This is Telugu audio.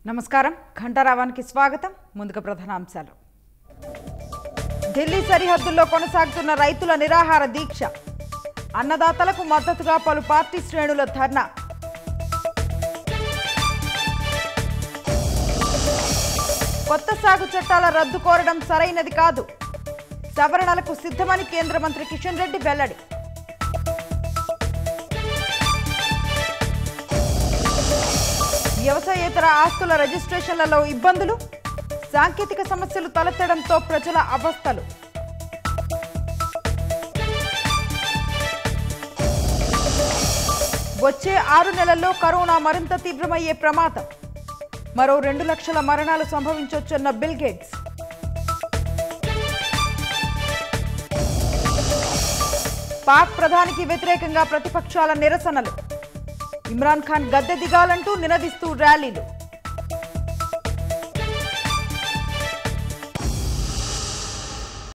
నమస్కారం ఘంటారావానికి స్వాగతం ముందుగా ప్రధానాంశాలు ఢిల్లీ సరిహద్దుల్లో కొనసాగుతున్న రైతుల నిరాహార దీక్ష అన్నదాతలకు మద్దతుగా పలు పార్టీ శ్రేణుల ధర్నా కొత్త సాగు చట్టాల రద్దు కోరడం సరైనది కాదు సవరణలకు సిద్ధమని కేంద్ర మంత్రి కిషన్ రెడ్డి వెల్లడి వ్యవసాయేతర ఆస్తుల రిజిస్ట్రేషన్లలో ఇబ్బందులు సాంకేతిక సమస్యలు తలెత్తడంతో ప్రజల అవస్థలు వచ్చే ఆరు నెలల్లో కరోనా మరింత తీవ్రమయ్యే ప్రమాదం మరో రెండు లక్షల మరణాలు సంభవించొచ్చన్న బిల్ గేట్స్ పాక్ ప్రధానికి వ్యతిరేకంగా ప్రతిపక్షాల నిరసనలు ఇమ్రాన్ ఖాన్ గద్దె దిగాలంటూ నినదిస్తూ ర్యాలీలు